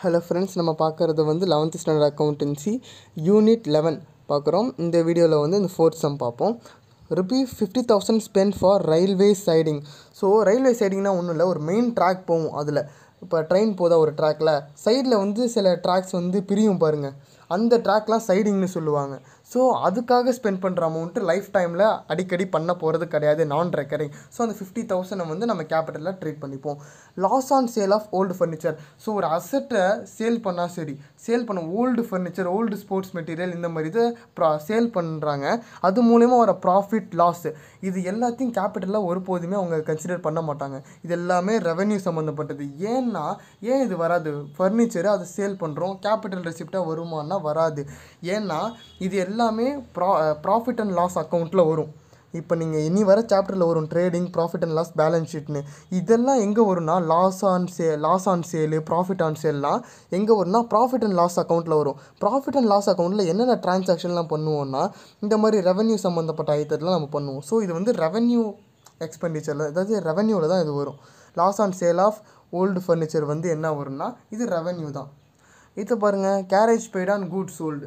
hello friends நம்ம பார்க்குறது வந்து eleventh standard accountancy unit eleven பார்க்குறோம் இந்த வீடியோவில் வந்து இந்த ஃபோர்த் சம் பார்ப்போம் rupee fifty thousand spend for railway siding so railway சைடிங்னா ஒன்றும் இல்லை ஒரு மெயின் ட்ராக் போகும் அதில் இப்போ ட்ரெயின் போதா ஒரு ட்ராக்கில் சைடில் வந்து சில ட்ராக்ஸ் வந்து பிரியும் பாருங்கள் அந்த ட்ராக்லாம் சைடிங்னு சொல்லுவாங்க ஸோ அதுக்காக ஸ்பெண்ட் பண்ணுற அமௌண்ட்டு லைஃப் டைமில் அடிக்கடி பண்ண போகிறது கிடையாது நான் ரெக்கரிங் ஸோ அந்த ஃபிஃப்டி தௌசண்டை வந்து நம்ம கேபிட்டலில் ட்ரீட் பண்ணிப்போம் loss on sale of old furniture so ஒரு அசட்டை சேல் பண்ணால் சரி சேல் பண்ண old furniture old sports material இந்த மாதிரி இதை ப்ரா சேல் பண்ணுறாங்க அது மூலயமா வர ப்ராஃபிட் லாஸ் இது எல்லாத்தையும் கேபிட்டலில் ஒருபோதுமே அவங்க கன்சிடர் பண்ண மாட்டாங்க இது எல்லாமே ரெவென்யூ சம்மந்தப்பட்டது ஏன்னா ஏன் இது வராது ஃபர்னிச்சர் அதை சேல் பண்ணுறோம் கேபிட்டல் ரெசிப்டாக வருமானா வராது ஏன்னா இது எல்லாமே ப்ரா ப்ராஃபிட் அண்ட் லாஸ் அக்கௌண்ட்டில் வரும் இப்போ நீங்கள் இனி வர சாப்டரில் வரும் trading profit and loss balance ஷீட்னு இதெல்லாம் எங்கே வரும்னா loss on sale loss on sale profit on சேல்லாம் எங்கே வரும்னா ப்ராஃபிட் அண்ட் லாஸ் அக்கௌண்ட்டில் வரும் ப்ராஃபிட் அண்ட் லாஸ் அக்கௌண்ட்டில் என்னென்ன டிரான்சாக்ஷன்லாம் பண்ணுவோம்னா இந்த மாதிரி ரெவென்யூ சம்மந்தப்பட்ட ஐட்டத்தெல்லாம் நம்ம பண்ணுவோம் ஸோ இது வந்து ரெவென்யூ எக்ஸ்பெண்டிச்சரில் அதாவது ரெவென்யூவில் தான் இது வரும் loss on sale of old furniture வந்து என்ன வரும்னா இது ரெவென்யூ தான் இதை பாருங்கள் carriage paid on good sold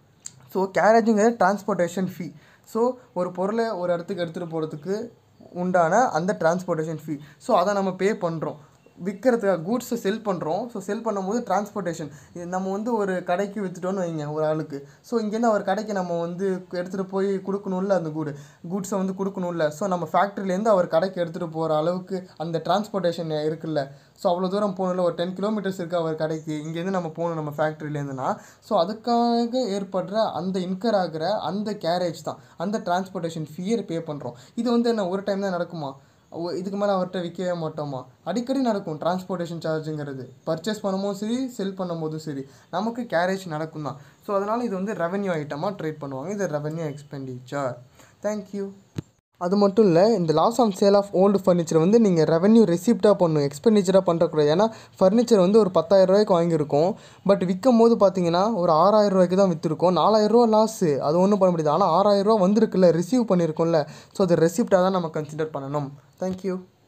so கேரேஜுங்கிறது டிரான்ஸ்போர்ட்டேஷன் ஃபீ ஸோ ஒரு பொருளை ஒரு இடத்துக்கு எடுத்துகிட்டு போகிறதுக்கு உண்டான அந்த டிரான்ஸ்போர்ட்டேஷன் ஃபீ ஸோ அதை நம்ம பே பண்ணுறோம் விற்கிறதுக்காக கூட்ஸை செல் பண்ணுறோம் ஸோ செல் பண்ணும்போது டிரான்ஸ்போர்ட்டேஷன் நம்ம வந்து ஒரு கடைக்கு விற்றுட்டோன்னு வைங்க ஒரு ஆளுக்கு ஸோ இங்கேருந்து அவர் கடைக்கு நம்ம வந்து எடுத்துகிட்டு போய் கொடுக்கணும்ல அந்த கூடு கூட்ஸை வந்து கொடுக்கணும்ல ஸோ நம்ம ஃபேக்ட்ரிலேருந்து அவர் கடைக்கு எடுத்துகிட்டு போகிற அளவுக்கு அந்த டிரான்ஸ்போர்ட்டேஷன் இருக்குல்ல ஸோ அவ்வளோ தூரம் போகணும்ல ஒரு டென் கிலோமீட்டர்ஸ் இருக்குது அவர் கடைக்கு இங்கேருந்து நம்ம போகணும் நம்ம ஃபேக்ட்ரிலேருந்துனா ஸோ அதுக்காக ஏற்படுற அந்த இன்கர் ஆகிற அந்த கேரேஜ் தான் அந்த டிரான்ஸ்போர்ட்டேஷன் ஃபீயை பே பண்ணுறோம் இது வந்து என்ன ஒரு டைம் தான் நடக்குமா ஓ- இதுக்கு மேலே அவர்கிட்ட விற்கவே மாட்டோமா அடிக்கடி நடக்கும் டிரான்ஸ்போர்ட்டேஷன் சார்ஜுங்கிறது பர்ச்சேஸ் பண்ணும்போதும் சரி செல் பண்ணும்போதும் சரி நமக்கு கேரேஜ் நடக்கும் தான் ஸோ அதனால் இது வந்து ரெவென்யூ ஐட்டமாக ட்ரீட் பண்ணுவாங்க இது ரெவென்யூ எக்ஸ்பெண்டிச்சர் தேங்க்யூ அது மட்டும் இல்லை இந்த loss on sale of old furniture வந்து நீங்கள் ரெவென்யூ ரெசிப்டாக பண்ணணும் எக்ஸ்பெண்டிச்சராக பண்ணுறக்கூடாது ஏன்னா ஃபர்னிச்சர் வந்து ஒரு பத்தாயிரம் ரூபாய்க்கு வாங்கியிருக்கோம் பட் விற்கும் போது பார்த்தீங்கன்னா ஒரு ஆறாயிரம் ரூபாய்க்கு தான் விற்றுருக்கோம் நாலாயிரம் ரூபா லாஸு அது ஒன்றும் பண்ண முடியாது ஆனால் ஆறாயிரம் ரூபா வந்திருக்குல்ல ரிசீவ் பண்ணியிருக்கோம்ல ஸோ அது ரெசிப்டாக தான் நம்ம கன்சிடர் பண்ணணும் தேங்க்யூ